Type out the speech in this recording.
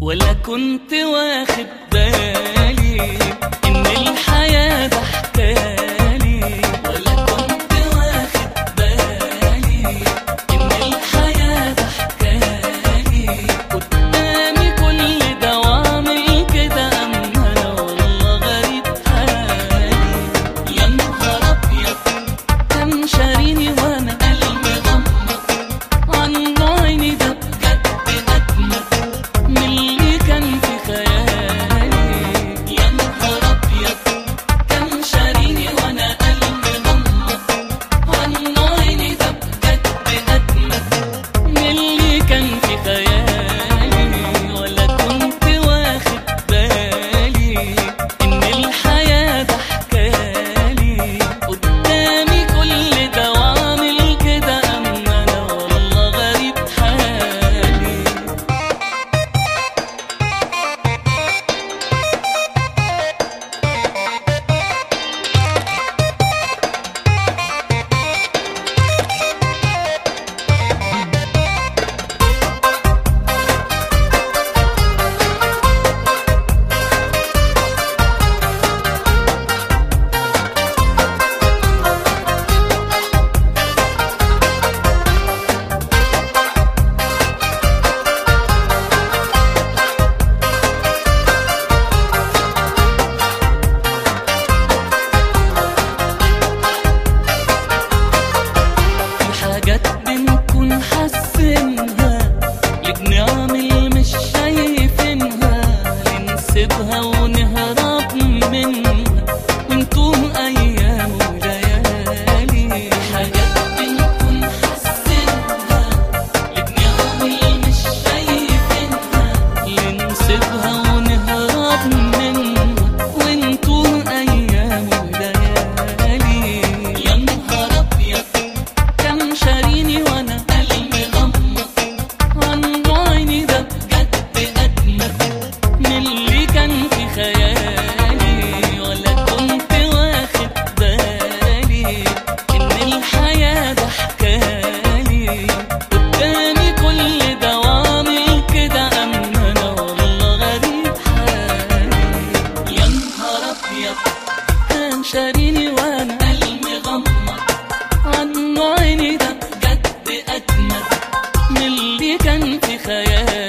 ولا كنت واخد بالي ان الحياة ضحكالي ولا كنت واخد بالي ان الحياة ضحكالي قدامي كل ده وعامل كده اما انا والله غريب حالي يا نهار ابيض كان شاريني وانا قلبي غمض عنه عيني ده بجد اجمد من اللي كان في خيالي يا نهار ابيض كان شاريني وانا قلبي غمض عنه عيني ده بجد اجمد من اللي كان في خيالي ولا كنت واخد بالي ان الحياة ضحكالي قدامي كل ده وعامل كده اما انا والله غريب حالي في حاجات بنكون حاسينها ليه بنعمل مش شايفينها ليه نسيبها ونهرب منها ونتوه ايام وليالي في حاجات بنكون حاسينها ليه بنعمل مش شايفينها ليه نسيبها ونهرب منها ونتوه ايام وليالي يا نهار ابيض كان شاريني وانا قلبي غمض عنه عيني ده بجد اجمد من اللي كان في خيالي ولا كنت واخد بالي ان الحياة ضحكالي قدامي كل ده وعامل كده اما انا والله غريب حالي يا نهار ابيض كان شاريني وانا قلبي غمض عنه عيني ده بجد اجمد من اللي كان في خيالي